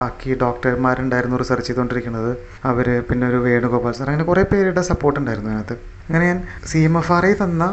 ബാക്കി ഡോക്ടർമാരുണ്ടായിരുന്നു റിസർച്ച് ചെയ്തുകൊണ്ടിരിക്കുന്നത് അവർ പിന്നെ ഒരു വേണുഗോപാൽ സാർ അങ്ങനെ കുറേ പേരുടെ സപ്പോർട്ട് ഉണ്ടായിരുന്നു അതിനകത്ത് അങ്ങനെ ഞാൻ C M F R I തന്ന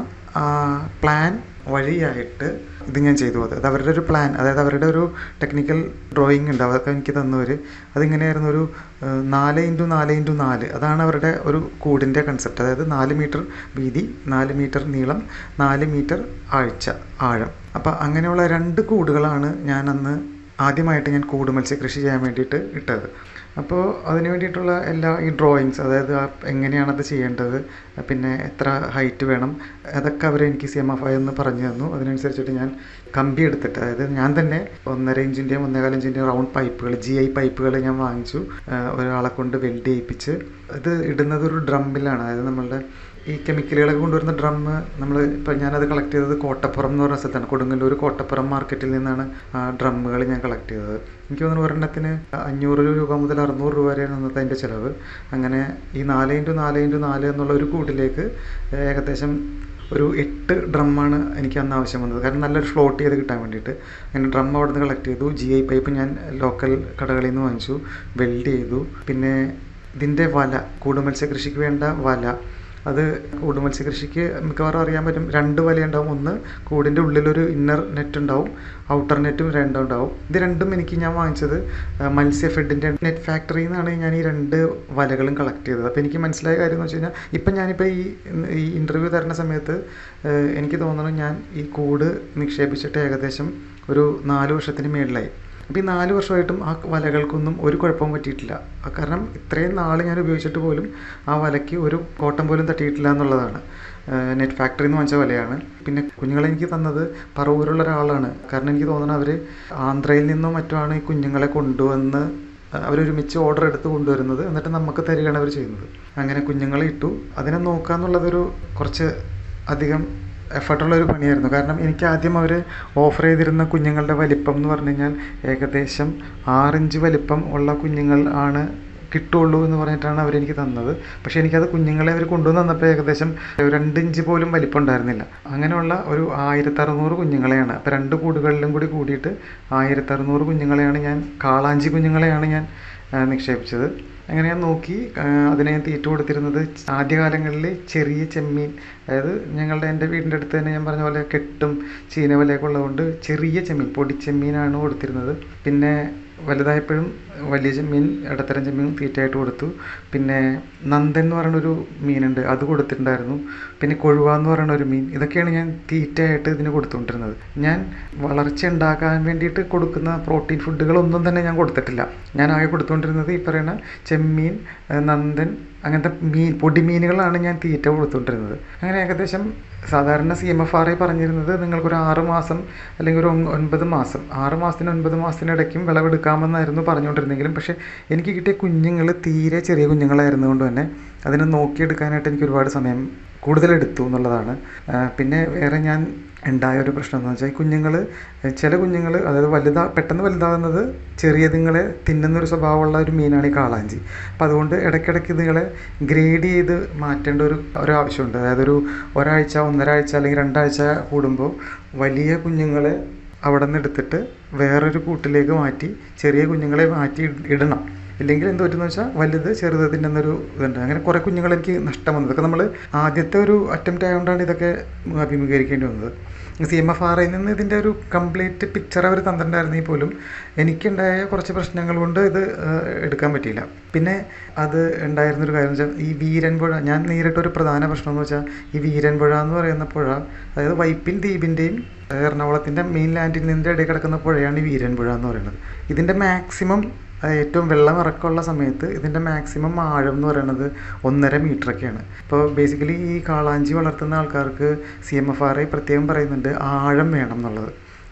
പ്ലാൻ വഴിയായിട്ട് ഇത് ഞാൻ ചെയ്തു അത് അത് അവരുടെ ഒരു പ്ലാൻ അതായത് അവരുടെ ഒരു ടെക്നിക്കൽ ഡ്രോയിങ് ഉണ്ട് അതൊക്കെ എനിക്ക് തന്നവർ അതിങ്ങനെയായിരുന്നു ഒരു ഏഹ്, നാല് ഇൻറ്റു നാല് ഇൻറ്റു നാല് അതാണ് അവരുടെ ഒരു കൂടിൻ്റെ കൺസെപ്റ്റ് അതായത് നാല് മീറ്റർ വീതി നാല് മീറ്റർ നീളം നാല് മീറ്റർ ആഴ്ച ആഴം അപ്പോൾ അങ്ങനെയുള്ള രണ്ട് കൂടുകളാണ് ഞാൻ അന്ന് ആദ്യമായിട്ട് ഞാൻ കൂട് മത്സ്യകൃഷി ചെയ്യാൻ വേണ്ടിയിട്ട് ഇട്ടത് അപ്പോൾ അതിന് വേണ്ടിയിട്ടുള്ള എല്ലാ ഈ ഡ്രോയിങ്സ് അതായത് ആ എങ്ങനെയാണത് ചെയ്യേണ്ടത് പിന്നെ എത്ര ഹൈറ്റ് വേണം അതൊക്കെ അവർ എനിക്ക് സി എം എഫ് ഐ എന്ന് പറഞ്ഞു തന്നു അതിനനുസരിച്ചിട്ട് ഞാൻ കമ്പി എടുത്തിട്ട് അതായത് ഞാൻ തന്നെ ഒന്നര ഇഞ്ചിൻ്റെയും ഒന്നേകാൽ ഇഞ്ചിൻ്റെയും റൗണ്ട് പൈപ്പുകൾ ജി ഐ പൈപ്പുകൾ ഞാൻ വാങ്ങിച്ചു ആ, ഒരാളെ കൊണ്ട് വെൽഡ് ചെയ്യിപ്പിച്ച് ഇത് ഇടുന്നത് ഒരു ഡ്രമ്മിലാണ് അതായത് നമ്മളുടെ ഈ കെമിക്കലുകളൊക്കെ കൊണ്ടുവരുന്ന ഡ്രമ്മ് നമ്മൾ ഇപ്പം ഞാനത് കളക്ട് ചെയ്തത് കോട്ടപ്പുറം എന്ന് പറഞ്ഞ സ്ഥലത്താണ് കൊടുങ്ങല്ലൂർ കോട്ടപ്പുറം മാർക്കറ്റിൽ നിന്നാണ് ആ ഡ്രമ്മുകൾ ഞാൻ കളക്ട് ചെയ്തത് എനിക്ക് തോന്നുന്നു ഒരെണ്ണത്തിന് അഞ്ഞൂറ് രൂപ മുതൽ അറുന്നൂറ് രൂപ വരെയാണ് അന്നത്തെ അതിൻ്റെ ചിലവ് അങ്ങനെ ഈ നാല് ഇൻറ്റു നാല് ഇൻറ്റു നാല് എന്നുള്ള ഒരു കൂട്ടിലേക്ക് ഏകദേശം ഒരു എട്ട് ഡ്രമ്മാണ് എനിക്ക് അന്ന് ആവശ്യം വന്നത് കാരണം നല്ലൊരു ഫ്ലോട്ട് ചെയ്ത് കിട്ടാൻ വേണ്ടിയിട്ട് അങ്ങനെ ഡ്രം അവിടെ നിന്ന് കളക്ട് ചെയ്തു ജി ഐ പൈപ്പ് ഞാൻ ലോക്കൽ കടകളിൽ നിന്ന് വാങ്ങിച്ചു വെൽഡ് ചെയ്തു പിന്നെ ഇതിൻ്റെ വല കൂട് മത്സ്യകൃഷിക്ക് വേണ്ട വല അത് കൂട് മത്സ്യകൃഷിക്ക് മിക്കവാറും അറിയാൻ പറ്റും രണ്ട് വലയുണ്ടാവും ഒന്ന് കൂടിൻ്റെ ഉള്ളിലൊരു ഇന്നർ നെറ്റ് ഉണ്ടാവും ഔട്ടർ നെറ്റും രണ്ടും ഉണ്ടാവും ഇത് രണ്ടും എനിക്ക് ഞാൻ വാങ്ങിച്ചത് ആ, മത്സ്യ ഫെഡിൻ്റെ നെറ്റ് ഫാക്ടറിയിൽ നിന്നാണ് ഞാൻ ഈ രണ്ട് വലകളും കളക്ട് ചെയ്തത് അപ്പോൾ എനിക്ക് മനസ്സിലായ കാര്യം എന്ന് വെച്ച് കഴിഞ്ഞാൽ ഇപ്പം ഞാനിപ്പോൾ ഈ ഈ ഇൻ്റർവ്യൂ തരുന്ന സമയത്ത് ഏഹ്, എനിക്ക് തോന്നുന്നു ഞാൻ ഈ കൂട് നിക്ഷേപിച്ചിട്ട് ഏകദേശം ഒരു നാല് വർഷത്തിന് മേളിലായി അപ്പോൾ ഈ നാല് വർഷമായിട്ടും ആ വലകൾക്കൊന്നും ഒരു കുഴപ്പവും പറ്റിയിട്ടില്ല ആ കാരണം ഇത്രയും നാൾ ഞാൻ ഉപയോഗിച്ചിട്ട് പോലും ആ വലയ്ക്ക് ഒരു കോട്ടം പോലും തട്ടിയിട്ടില്ല എന്നുള്ളതാണ് നെറ്റ് ഫാക്ടറിയിൽ നിന്ന് വാങ്ങിച്ച വലയാണ് പിന്നെ കുഞ്ഞുങ്ങളെ എനിക്ക് തന്നത് പറവൂരുള്ള ഒരാളാണ് കാരണം എനിക്ക് തോന്നുന്നത് അവർ ആന്ധ്രയിൽ നിന്നോ മറ്റോ ആണ് ഈ കുഞ്ഞുങ്ങളെ കൊണ്ടുവന്ന് അവരൊരുമിച്ച് ഓർഡർ എടുത്ത് കൊണ്ടുവരുന്നത് എന്നിട്ട് നമുക്ക് തരികയാണ് അവർ ചെയ്യുന്നത് അങ്ങനെ കുഞ്ഞുങ്ങളെ ഇട്ടു അതിനെ നോക്കുക എന്നുള്ളതൊരു കുറച്ച് അധികം എഫർട്ടുള്ള ഒരു പണിയായിരുന്നു കാരണം എനിക്ക് ആദ്യം അവർ ഓഫർ ചെയ്തിരുന്ന കുഞ്ഞുങ്ങളുടെ വലിപ്പം എന്ന് പറഞ്ഞു കഴിഞ്ഞാൽ ഏകദേശം ആറിഞ്ച് വലിപ്പം ഉള്ള കുഞ്ഞുങ്ങൾ ആണ് കിട്ടുള്ളൂ എന്ന് പറഞ്ഞിട്ടാണ് അവരെനിക്ക് തന്നത് പക്ഷേ എനിക്കത് കുഞ്ഞുങ്ങളെ അവർ കൊണ്ടുവന്ന് തന്നപ്പോൾ ഏകദേശം രണ്ട് ഇഞ്ച് പോലും വലിപ്പം ഉണ്ടായിരുന്നില്ല അങ്ങനെയുള്ള ഒരു ആയിരത്തി അറുന്നൂറ് കുഞ്ഞുങ്ങളെയാണ് അപ്പോൾ രണ്ട് കൂടുകളിലും കൂടി കൂടിയിട്ട് ആയിരത്തി അറുന്നൂറ് കുഞ്ഞുങ്ങളെയാണ് ഞാൻ കാളാഞ്ചി കുഞ്ഞുങ്ങളെയാണ് ഞാൻ ആ, നിക്ഷേപിച്ചത് അങ്ങനെ ഞാൻ നോക്കി ആ, അതിനെ ഞാൻ തീറ്റ കൊടുത്തിരുന്നത് ആദ്യകാലങ്ങളിൽ ചെറിയ ചെമ്മീൻ അതായത് ഞങ്ങളുടെ എൻ്റെ വീടിൻ്റെ അടുത്ത് തന്നെ ഞാൻ പറഞ്ഞ പോലെ കെട്ടും ചീനവലയൊക്കെ ഉള്ളതുകൊണ്ട് ചെറിയ ചെമ്മീൻ പൊടിച്ചെമ്മീനാണ് കൊടുത്തിരുന്നത് പിന്നെ വലുതായപ്പോഴും വലിയ ചെമ്മീൻ ഇടത്തരം ചെമ്മീൻ തീറ്റയായിട്ട് കൊടുത്തു പിന്നെ നന്ദൻ എന്ന് പറയുന്ന ഒരു മീനുണ്ട് അത് കൊടുത്തിട്ടുണ്ടായിരുന്നു പിന്നെ കൊഴുവ എന്ന് പറയുന്ന ഒരു മീൻ ഇതൊക്കെയാണ് ഞാൻ തീറ്റയായിട്ട് ഇതിന് കൊടുത്തുകൊണ്ടിരുന്നത് ഞാൻ വളർച്ച ഉണ്ടാക്കാൻ വേണ്ടിയിട്ട് കൊടുക്കുന്ന പ്രോട്ടീൻ ഫുഡുകളൊന്നും തന്നെ ഞാൻ കൊടുത്തിട്ടില്ല ഞാൻ ആകെ കൊടുത്തുകൊണ്ടിരുന്നത് ഈ പറയുന്ന ചെമ്മീൻ ഏഹ് നന്ദൻ അങ്ങനത്തെ മീൻ പൊടിമീനുകളാണ് ഞാൻ തീറ്റ കൊടുത്തുകൊണ്ടിരുന്നത് അങ്ങനെ ഏകദേശം സാധാരണ C M F R I പറഞ്ഞിരുന്നത് നിങ്ങൾക്കൊരു ആറ് മാസം അല്ലെങ്കിൽ ഒരു ഒൻ- ഒൻപത് മാസം ആറ് മാസത്തിന് ഒൻപത് മാസത്തിനിടയ്ക്കും വിളവെടുക്കാമെന്നായിരുന്നു പറഞ്ഞുകൊണ്ടിരുന്നെങ്കിലും പക്ഷേ എനിക്ക് കിട്ടിയ കുഞ്ഞുങ്ങൾ തീരെ ചെറിയ കുഞ്ഞുങ്ങളായിരുന്നുകൊണ്ട് തന്നെ അതിനെ നോക്കിയെടുക്കാനായിട്ട് എനിക്ക് ഒരുപാട് സമയം കൂടുതലെടുത്തു എന്നുള്ളതാണ് ആ, പിന്നെ വേറെ ഞാൻ ഉണ്ടായ ഒരു പ്രശ്നം എന്ന് വെച്ചാൽ ഈ കുഞ്ഞുങ്ങൾ ചില കുഞ്ഞുങ്ങൾ അതായത് വലുതാ പെട്ടെന്ന് വലുതാകുന്നത് ചെറിയതുങ്ങളെ തിന്നുന്ന ഒരു സ്വഭാവമുള്ള ഒരു മീനാണ് ഈ കാളാഞ്ചി അപ്പം അതുകൊണ്ട് ഇടയ്ക്കിടയ്ക്ക് ഇതുങ്ങളെ ഗ്രേഡ് ചെയ്ത് മാറ്റേണ്ട ഒരു ഒരു ആവശ്യമുണ്ട് അതായത് ഒരു ഒരാഴ്ച ഒന്നരാഴ്ച അല്ലെങ്കിൽ രണ്ടാഴ്ച കൂടുമ്പോൾ വലിയ കുഞ്ഞുങ്ങളെ അവിടെ നിന്ന് എടുത്തിട്ട് വേറൊരു കൂട്ടിലേക്ക് മാറ്റി ചെറിയ കുഞ്ഞുങ്ങളെ മാറ്റി ഇട- ഇടണം ഇല്ലെങ്കിൽ എന്ത് പറ്റുമെന്ന് വെച്ചാൽ വലുത് ചെറുത് തിന്നുന്നൊരു ഇതുണ്ട് അങ്ങനെ കുറേ കുഞ്ഞുങ്ങൾ എനിക്ക് നഷ്ടം വന്നു ഇതൊക്കെ നമ്മൾ ആദ്യത്തെ ഒരു അറ്റംപ്റ്റ് ആയതുകൊണ്ടാണ് ഇതൊക്കെ അഭിമുഖീകരിക്കേണ്ടി വന്നത് സി എം എഫ് ആർ ഐയിൽ നിന്ന് ഇതിൻ്റെ ഒരു കംപ്ലീറ്റ് പിക്ചർ അവർ തന്നിട്ടുണ്ടായിരുന്നെങ്കിൽ പോലും എനിക്കുണ്ടായ കുറച്ച് പ്രശ്നങ്ങൾ കൊണ്ട് ഇത് ഏഹ്, എടുക്കാൻ പറ്റിയില്ല പിന്നെ അത് ഉണ്ടായിരുന്നൊരു കാര്യം എന്ന് വെച്ചാൽ ഈ വീരൻപുഴ ഞാൻ നേരിട്ടൊരു പ്രധാന പ്രശ്നം എന്ന് വെച്ചാൽ ഈ വീരൻപുഴ എന്ന് പറയുന്ന പുഴ അതായത് വൈപ്പിൻ ദ്വീപിൻ്റെയും എറണാകുളത്തിൻ്റെ മെയിൻ ലാൻഡിൽ നിന്നിൻ്റെ ഇടയിൽ കിടക്കുന്ന പുഴയാണ് ഈ വീരൻപുഴ എന്ന് പറയുന്നത് ഇതിൻ്റെ മാക്സിമം ഏറ്റവും വെള്ളം ഇറക്കമുള്ള സമയത്ത് ഇതിൻ്റെ മാക്സിമം ആഴം എന്ന് പറയുന്നത് ഒന്നര മീറ്ററൊക്കെയാണ് ഇപ്പോൾ ബേസിക്കലി ഈ കാളാഞ്ചി വളർത്തുന്ന ആൾക്കാർക്ക് C M F R I പ്രത്യേകം പറയുന്നുണ്ട് ആഴം വേണം എന്നുള്ളത്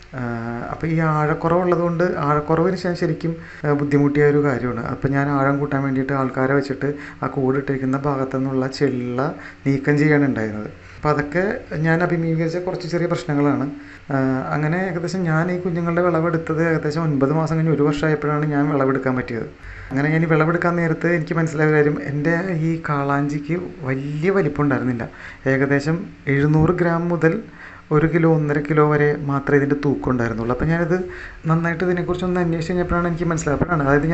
അപ്പോൾ ഈ ആഴക്കുറവുള്ളത് കൊണ്ട് ആഴക്കുറവിന് ശേഷം ശരിക്കും ആ, ബുദ്ധിമുട്ടിയ ഒരു കാര്യമാണ് അപ്പോൾ ഞാൻ ആഴം കൂട്ടാൻ വേണ്ടിയിട്ട് ആൾക്കാരെ വെച്ചിട്ട് ആ കൂടിട്ടിരിക്കുന്ന ഭാഗത്തു നിന്നുള്ള ചെള്ള നീക്കം ചെയ്യാണ് ഉണ്ടായിരുന്നത് അപ്പോൾ അതൊക്കെ ഞാൻ അഭിമുഖീകരിച്ച കുറച്ച് ചെറിയ പ്രശ്നങ്ങളാണ് ആ, അങ്ങനെ ഏകദേശം ഞാൻ ഈ കുഞ്ഞുങ്ങളുടെ വിളവെടുത്തത് ഏകദേശം ഒൻപത് മാസം കഴിഞ്ഞ് ഒരു വർഷമായപ്പോഴാണ് ഞാൻ വിളവെടുക്കാൻ പറ്റിയത് അങ്ങനെ ഞാൻ ഈ വിളവെടുക്കാൻ നേരത്ത് എനിക്ക് മനസ്സിലായ കാര്യം എൻ്റെ ഈ കാളാഞ്ചിക്ക് വലിയ വലിപ്പം ഉണ്ടായിരുന്നില്ല ഏകദേശം എഴുന്നൂറ് ഗ്രാം മുതൽ ഒരു കിലോ ഒന്നര കിലോ വരെ മാത്രമേ ഇതിൻ്റെ തൂക്കം ഉണ്ടായിരുന്നുള്ളൂ അപ്പോൾ ഞാനിത് നന്നായിട്ട് ഇതിനെക്കുറിച്ച് ഒന്ന് അന്വേഷിച്ച് കഴിഞ്ഞപ്പോഴാണ് എനിക്ക് മനസ്സിലായത് അപ്പോഴാണ് അതായത് ഞാൻ